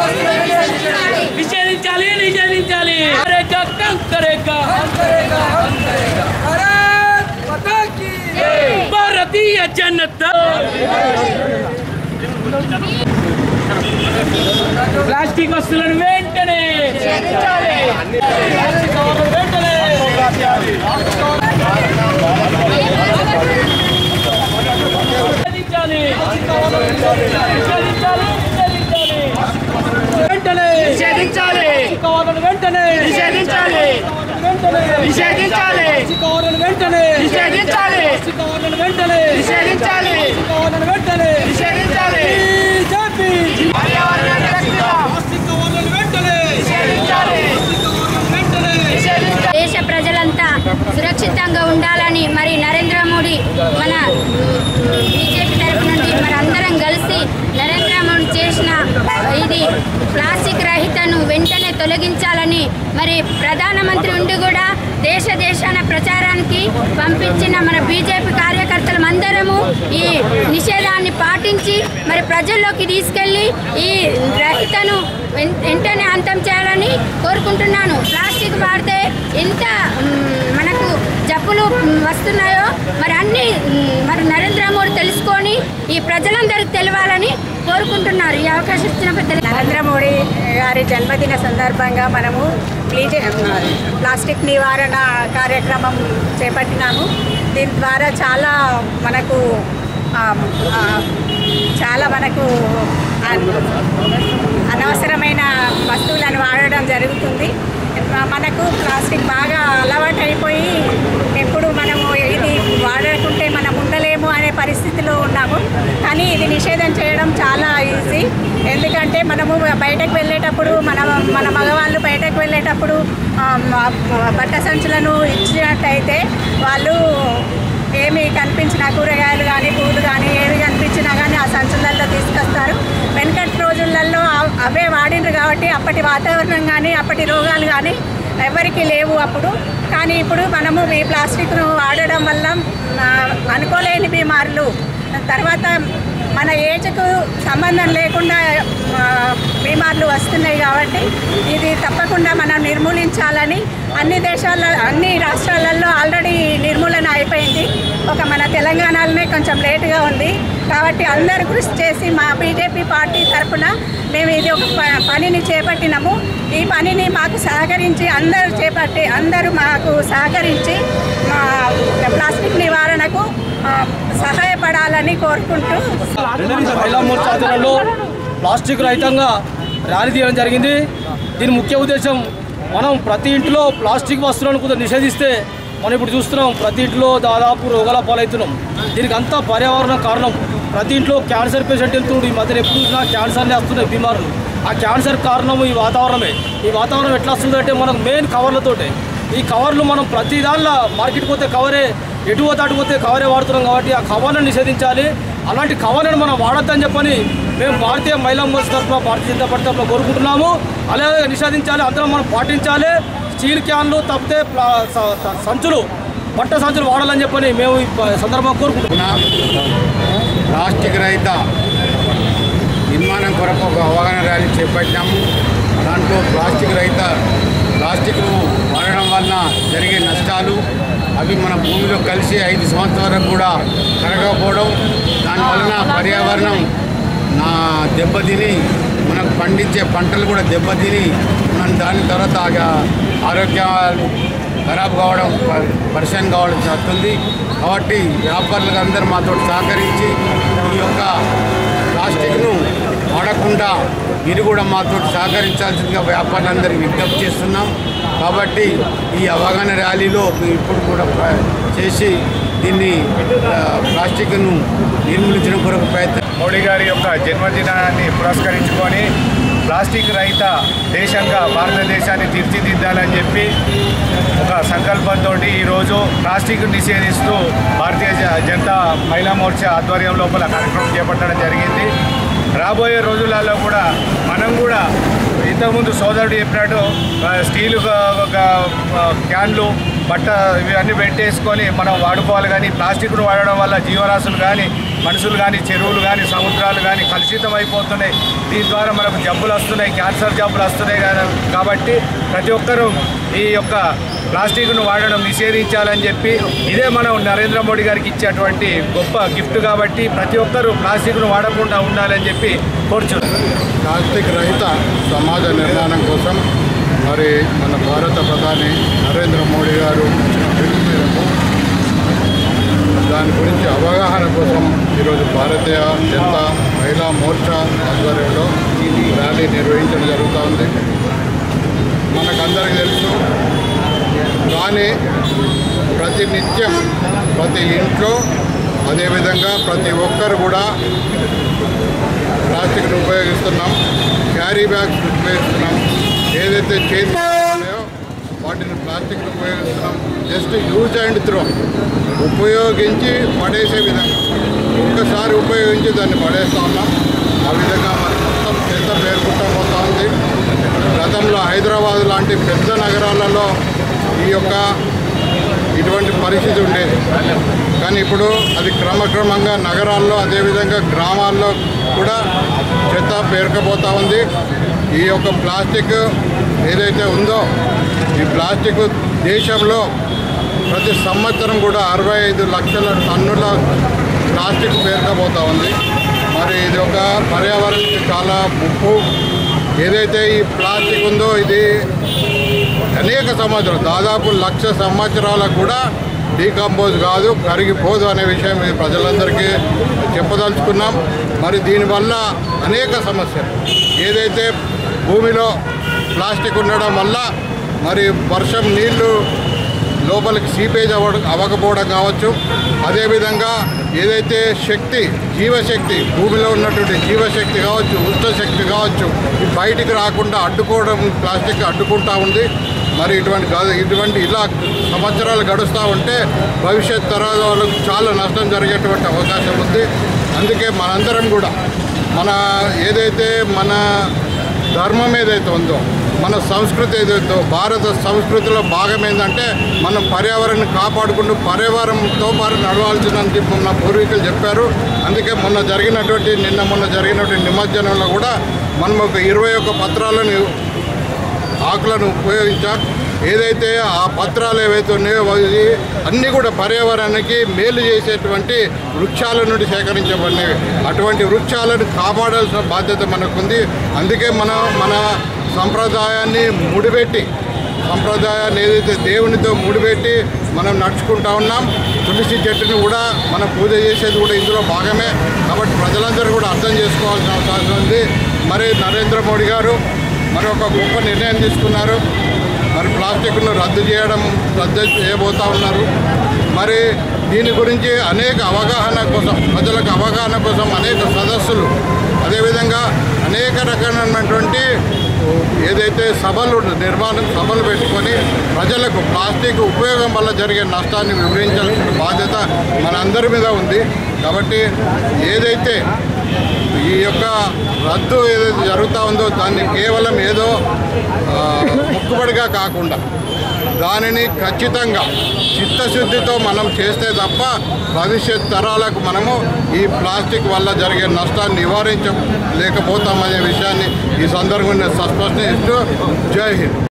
నిషేధించాలి నిషేధించాలి కరేగా కంకరేగా భారతీయ Janata plastic వస్తువులను వెంటనే plastic కవర్లను వెంటనే నిషేధించాలి నిషేధించాలి నిషేధించాలి వెంటనే నిషేధించాలి కవర్లను వెంటనే నిషేధించాలి వెంటనే నిషేధించాలి కవర్లను వెంటనే నిషేధించాలి కవర్లను వెంటనే నిషేధించాలి కవర్లను వెంటనే నిషేధించాలి బీజేపీ ప్లాస్టిక్ కవర్లను వెంటనే నిషేధించాలి వెంటనే దేశ ప్రజలంతా సురక్షితంగా ఉండాలని మరి నరేంద్ర మోడీ మన బీజేపీ తరపు నుండి మరి అందరం కలిసి నరేంద్ర మోడీ చేసిన ఇది ప్లాస్టిక్ రహితను వెంటనే తొలగించాలని మరి ప్రధానమంత్రి ఉండి కూడా దేశ దేశాన ప్రచారానికి పంపించిన మన బీజేపీ కార్యకర్తలం అందరము ఈ నిషేధాన్ని పాటించి మరి ప్రజల్లోకి తీసుకెళ్ళి ఈ రహితను వెం- వెంటనే అంతం చేయాలని కోరుకుంటున్నాను ప్లాస్టిక్ వాడితే ఎంత మ్, మనకు జబ్బులు మ్, వస్తున్నాయో మరి అన్ని మ్, మరి నరేంద్ర మోడీ తెలుసుకొని ఈ ప్రజలందరికీ తెలవాలని కోరుకుంటున్నారు ఈ అవకాశం ఇచ్చిన పెద్దలు నరేంద్ర మోడీ గారి జన్మదిన సందర్భంగా మనము ప్లీజ ప్లాస్టిక్ నివారణ కార్యక్రమం చేపట్టినాము దీని ద్వారా చాలా మనకు ఆ, ఆ, చాలా మనకు అన్- అనవసరమైన వస్తువులను వాడడం జరుగుతుంది మనకు ప్లాస్టిక్ బాగా అలవాటు అయిపోయి ఎప్పుడు మనము ఇది వాడకుంటే మనం ఉండలేము అనే పరిస్థితిలో ఉన్నాము కానీ ఇది నిషేధం చేయడం చాలా ఈజీ ఎందుకంటే మనము బయటకు వెళ్ళేటప్పుడు మన మన మగవాళ్ళు బయటకు వెళ్ళేటప్పుడు ఆ, మ- బట్ట సంచులను ఇచ్చినట్టయితే వాళ్ళు ఏమి కనిపించిన కూరగాయలు కానీ పూలు కానీ ఏవి కనిపించినా కానీ ఆ సంచులలో తీసుకొస్తారు వెనకటి రోజులలో అవ- అవే వాడిండ్రు కాబట్టి అప్పటి వాతావరణం కానీ అప్పటి రోగాలు కానీ ఎవరికి లేవు అప్పుడు కానీ ఇప్పుడు మనము ఈ ప్లాస్టిక్ను వాడడం వల్ల ఆ, అనుకోలేని బీమారులు తర్వాత మన ఏజ్కు సంబంధం లేకుండా ఆ, బీమార్లు వస్తున్నాయి కాబట్టి ఇది తప్పకుండా మనం నిర్మూలించాలని అన్ని దేశాల అన్ని రాష్ట్రాలలో ఆల్రెడీ నిర్మూలన అయిపోయింది ఒక మన తెలంగాణలోనే కొంచెం లేటుగా ఉంది కాబట్టి అందరూ కృషి చేసి మా బీజేపీ పార్టీ తరఫున మేము ఇది ఒక ప- పనిని చేపట్టినాము ఈ పనిని మాకు సహకరించి అందరూ చేపట్టి అందరూ మాకు సహకరించి మా ప్లాస్టిక్ నివారణకు ఆ, సహాయపడాలని కోరుకుంటూ మహిళా మోర్చా ఆధ్వర్యంలో ప్లాస్టిక్ రహితంగా ర్యాలీ తీయడం జరిగింది దీని ముఖ్య ఉద్దేశం మనం ప్రతి ఇంట్లో ప్లాస్టిక్ వస్తువులను కొంత నిషేధిస్తే మనం ఇప్పుడు చూస్తున్నాం ప్రతి ఇంట్లో దాదాపు రోగాల పాలవుతున్నాం దీనికి అంతా పర్యావరణం కారణం ప్రతి ఇంట్లో క్యాన్సర్ పేషెంట్ వెళ్తున్నాడు ఈ మధ్యన ఎప్పుడు చూసినా క్యాన్సర్లే వస్తున్నాయి బీమారులు ఆ క్యాన్సర్ కారణం ఈ వాతావరణమే ఈ వాతావరణం ఎట్లా వస్తుందంటే మనకు మెయిన్ కవర్లతోటే ఈ కవర్లు మనం ప్రతి దానిలో మార్కెట్కి పోతే కవరే ఎటు పోతే అటు పోతే కవరే వాడుతున్నాం కాబట్టి ఆ కవర్లను నిషేధించాలి అలాంటి కవర్లను మనం వాడొద్దని చెప్పని మేము భారతీయ మహిళా మోర్చా తరఫున భారతీయ జనతా పార్టీ తరఫున కోరుకుంటున్నాము అలాగే నిషేధించాలి అందరం మనం పాటించాలి స్టీల్ క్యాన్లు తప్పితే ప్లా- స- స- సంచులు బట్ట సంచులు వాడాలని చెప్పని మేము ఈ ప- సందర్భంగా కోరుకుంటున్నాం ప్లాస్టిక్ రహిత నిర్మాణం కొరకు ఒక అవగాహన ర్యాలీ చేపట్టాము దాంట్లో ప్లాస్టిక్ రహిత ప్లాస్టిక్ను వాడడం వలన జరిగే నష్టాలు అవి మన భూమిలో కలిసి ఐదు సంవత్సరాల వరకు కూడా కరగకపోవడం దాని వలన పర్యావరణం నా దెబ్బతిని మనకు పండించే పంటలు కూడా దెబ్బతిని మనం దాని తర్వాత ఆ- ఆరోగ్యాలు ఖరాబ్ కావడం ప- పరిశాన్ కావడం జరుగుతుంది కాబట్టి వ్యాపారులకు అందరూ మాతో సహకరించి ఈ యొక్క ప్లాస్టిక్ను వాడకుండా మీరు కూడా మాతో సహకరించాల్సిందిగా వ్యాపారులందరికీ విజ్ఞప్తి చేస్తున్నాం కాబట్టి ఈ అవగాహన ర్యాలీలో ఇప్పుడు కూడా ప్ర- చేసి దీన్ని ఆ, ప్లాస్టిక్ను నిర్మూలించడం కొరకు ప్రయత్నం మోడీ గారి యొక్క జన్మదినాన్ని పురస్కరించుకొని ప్లాస్టిక్ రహిత దేశంగా భారతదేశాన్ని తీర్చిదిద్దాలని చెప్పి ఒక సంకల్పంతో ఈరోజు ప్లాస్టిక్ నిషేధిస్తూ భారతీయ జ- జనతా మహిళా మోర్చా ఆధ్వర్యం లోపల కార్యక్రమం చేపట్టడం జరిగింది రాబోయే రోజులలో కూడా మనం కూడా ఇంతకుముందు సోదరుడు చెప్పినట్టు ఆ, స్టీలు గా- గా- ఆ, క్యాన్లు బట్ట ఇవన్నీ పెట్టేసుకొని మనం వాడుకోవాలి కానీ ప్లాస్టిక్ను వాడడం వల్ల జీవరాశులు కానీ మనుషులు కానీ చెరువులు కానీ సముద్రాలు కానీ కలుషితం అయిపోతున్నాయి దీని ద్వారా మనకు జబ్బులు వస్తున్నాయి క్యాన్సర్ జబ్బులు వస్తున్నాయి కా- కాబట్టి ప్రతి ఒక్కరూ ఈ యొక్క ప్లాస్టిక్ను వాడడం నిషేధించాలని చెప్పి ఇదే మనం నరేంద్ర మోడీ గారికి ఇచ్చేటువంటి గొప్ప గిఫ్ట్ కాబట్టి ప్రతి ఒక్కరూ ప్లాస్టిక్ను వాడకుండా ఉండాలని చెప్పి కోరుచున్నాం ప్లాస్టిక్ రహిత సమాజ నిర్మాణం కోసం మరి మన భారత ప్రధాని నరేంద్ర మోడీ గారు ఇచ్చిన పిలుపు మేరకు దాని గురించి అవగాహన కోసం ఈరోజు భారతీయ జనతా మహిళా మోర్చా ఆధ్వర్యంలో ర్యాలీ నిర్వహించడం జరుగుతూ ఉంది మనకందరికీ తెలుసు కానీ ప్రతి నిత్యం ప్రతి ఇంట్లో అదేవిధంగా ప్రతి ఒక్కరు కూడా ప్లాస్టిక్ను ఉపయోగిస్తున్నాం క్యారీ బ్యాగ్స్ ఉపయోగిస్తున్నాం ఏదైతే చేతి ఉన్నాయో వాటిని ప్లాస్టిక్ ఉపయోగిస్తున్నాం జస్ట్ యూజ్ అండ్ త్రో ఉపయోగించి పడేసే విధంగా ఒక్కసారి ఉపయోగించి దాన్ని పడేస్తూ ఉన్నాం ఆ విధంగా మరి మొత్తం చెత్త పేరుకుంటూ పోతూ ఉంది గతంలో హైదరాబాద్ లాంటి పెద్ద నగరాలలో ఈ యొక్క ఇటువంటి పరిస్థితి ఉండేది కానీ ఇప్పుడు అది క్రమక్రమంగా నగరాల్లో అదేవిధంగా గ్రామాల్లో కూడా చెత్త పేరుకపోతూ ఉంది ఈ యొక్క ప్లాస్టిక్ ఏదైతే ఉందో ఈ ప్లాస్టిక్ దేశంలో ప్రతి సంవత్సరం కూడా అరవై ఐదు లక్షల టన్నుల ప్లాస్టిక్ పేరుకపోతూ ఉంది మరి ఇది ఒక పర్యావరణానికి చాలా ముప్పు ఏదైతే ఈ ప్లాస్టిక్ ఉందో ఇది అనేక సంవత్సరాలు దాదాపు లక్ష సంవత్సరాలకు కూడా డీకంపోజ్ కాదు కరిగిపోదు అనే విషయం ఈ ప్రజలందరికీ చెప్పదలుచుకున్నాం మరి దీనివల్ల అనేక సమస్యలు ఏదైతే భూమిలో ప్లాస్టిక్ ఉండడం వల్ల మరి వర్షం నీళ్లు లోపలికి సీపేజ్ అవ్వ అవ్వకపోవడం కావచ్చు అదేవిధంగా ఏదైతే శక్తి జీవశక్తి భూమిలో ఉన్నటువంటి జీవశక్తి కావచ్చు ఉష్ణశక్తి కావచ్చు ఈ బయటికి రాకుండా అడ్డుకోవడం ప్లాస్టిక్ అడ్డుకుంటా ఉంది మరి ఇటువంటి కాదు ఇటువంటి ఇలా సంవత్సరాలు గడుస్తూ ఉంటే భవిష్యత్ తరాల వాళ్ళకు చాలా నష్టం జరిగేటువంటి అవకాశం ఉంది అందుకే మనందరం కూడా మన ఏదైతే మన ధర్మం ఏదైతే ఉందో మన సంస్కృతి ఏదైతే భారత సంస్కృతిలో భాగం ఏంటంటే మనం పర్యావరణాన్ని కాపాడుకుంటూ పర్యావరణంతో పాటు నడవాల్సిందని చెప్పి మన పూర్వీకులు చెప్పారు అందుకే మొన్న జరిగినటువంటి నిన్న మొన్న జరిగినటువంటి నిమజ్జనంలో కూడా మనం ఒక ఇరవై ఒక్క పత్రాలను ఆకులను ఉపయోగించాం ఏదైతే ఆ పత్రాలు ఏవైతే ఉన్నాయో అవి అన్నీ కూడా పర్యావరణానికి మేలు చేసేటువంటి వృక్షాల నుండి సేకరించబడినవి అటువంటి వృక్షాలను కాపాడాల్సిన బాధ్యత మనకుంది అందుకే మనం మన సంప్రదాయాన్ని ముడిపెట్టి సంప్రదాయాన్ని ఏదైతే దేవునితో ముడిపెట్టి మనం నడుచుకుంటా ఉన్నాం తులసి చెట్టుని కూడా మనం పూజ చేసేది కూడా ఇందులో భాగమే కాబట్టి ప్రజలందరూ కూడా అర్థం చేసుకోవాల్సిన అవకాశం ఉంది మరి నరేంద్ర మోడీ గారు మరి ఒక గొప్ప నిర్ణయం తీసుకున్నారు మరి ప్లాస్టిక్ను రద్దు చేయడం రద్దు చేయబోతా ఉన్నారు మరి దీని గురించి అనేక అవగాహన కోసం ప్రజలకు అవగాహన కోసం అనేక సదస్సులు అదేవిధంగా అనేక రకమైనటువంటి ఏదైతే సభలు నిర్మాణం సభలు పెట్టుకొని ప్రజలకు ప్లాస్టిక్ ఉపయోగం వల్ల జరిగే నష్టాన్ని వివరించాల్సిన బాధ్యత మనందరి మీద ఉంది కాబట్టి ఏదైతే ఈ యొక్క రద్దు ఏదైతే జరుగుతూ ఉందో దాన్ని కేవలం ఏదో ఆ, మొక్కుబడిగా కాకుండా దానిని ఖచ్చితంగా చిత్తశుద్ధితో మనం చేస్తే తప్ప భవిష్యత్ తరాలకు మనము ఈ ప్లాస్టిక్ వల్ల జరిగే నష్టాన్ని నివారించలేకపోతామనే విషయాన్ని ఈ సందర్భంగా స్పష్టం ఇస్తూ జై హింద్